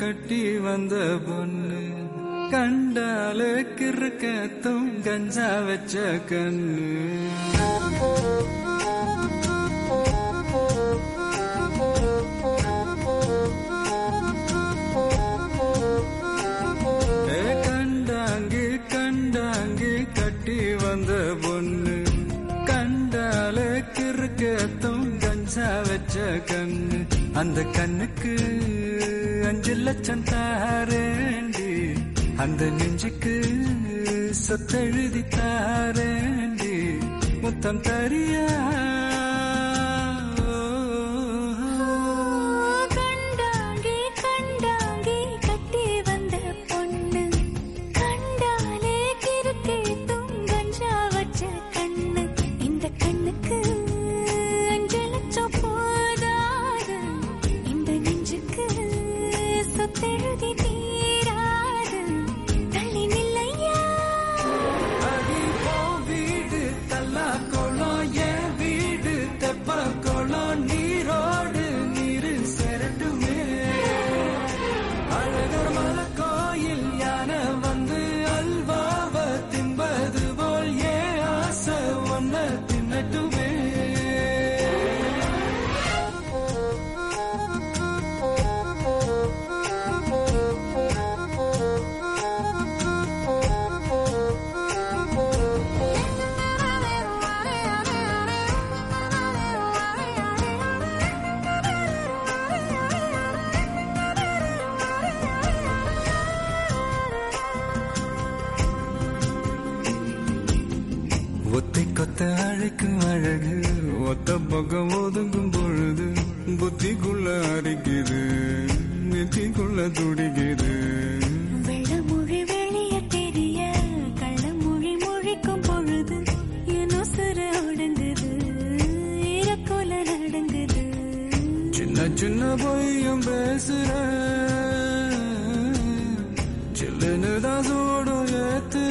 கட்டி வந்த பொண்ணு கண்டாலே கிறுக்கத்தும் கஞ்சா வச்ச கண்ணு ஏ கண்டாங்கு கண்டாங்கு கட்டி வந்த பொண்ணு கண்டாலே கிறுக்கத்தும் கஞ்சா வச்ச கண்ணு அந்த கண்ணுக்கு அஞ்சு லட்சம் தாரேண்டி அந்த நெஞ்சுக்கு சொத்தெழுதி தாரேண்டி முத்தம் தரியா கண்டாங்கி கண்டாங்கி கட்டி வந்த பொண்ணு கண்டாலே கிறுக்கே துங்கஞ்சா வச்ச கண்ணு இந்த கண்ணுக்கு அஞ்சு லட்சம் போதாது இந்த நெஞ்சுக்கு சொத்தெழுதி தீராது தள்ளி நில்லையா அடி போ வீடு தல்லா குளம் என் வீடு தெப்ப குளம் நீரோடு நீரு செரட்டுமே அழகர் மலை கோயில் யானை வந்து அல்வாவ தின்பது போல் ஏன் ஆசை ஒன்ன தின்னட்டுமே ஒத்தை கொத்த அழைக்கும் அழகு ஒத்த பக்கம் ஒதுங்கும் பொழுது புத்திக்குள்ள அரிக்குது நெத்திக்குள்ள துடிக்குது வெள்ளமொழி வெளிய தெரிய கள்ளமொழி மொழிக்கும் பொழுது என் உசுர ஒடுங்குது இறக்கோல நடங்குது சின்ன சின்ன பொய்யும் பேசுற சில்லுன்னு தான் சூடும் ஏத்துற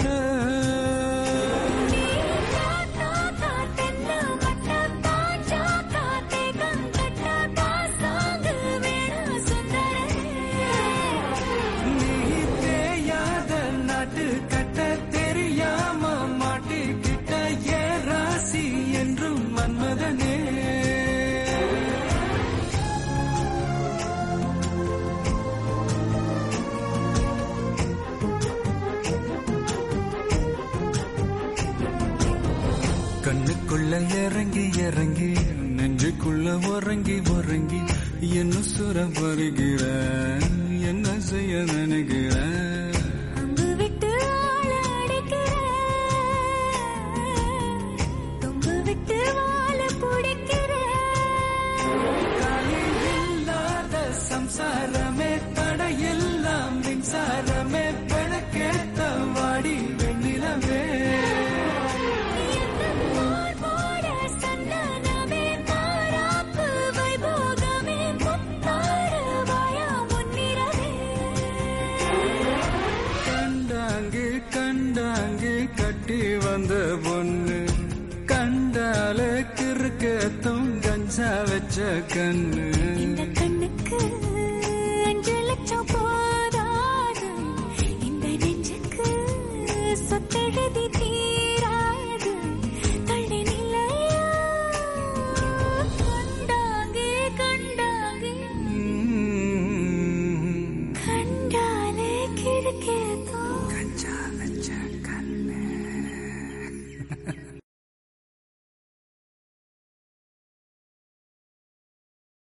நீ தேயாத நாட்டு கட்ட தெரியாம மாட்டிக்கிட்ட ஏ ராசி என்றும் மன்மதனே கண்ணுக்குள்ள இறங்கி இறங்கி நெஞ்சுக்குள்ள உறங்கி உறங்கி என்ன சுர வருகிற என்ன செய்ய நினைக்கிற அம்பு விட்டு ஆள அடிக்கிற தொம்பு விட்டு வாழ பிடிக்கிற தாலி இல்லாத சம்சாரமே தடையெல்லாம் மின்சாரமே பிழக்கேத்த வாடி வெண்ணிலவே போர் போட சந்தனமே மாறாப்பு வைபோகமே முத்தாறு வாயா முன்னிறவே கண்டாங்கு கண்டாங்கு கட்டி வந்த பொண்ணு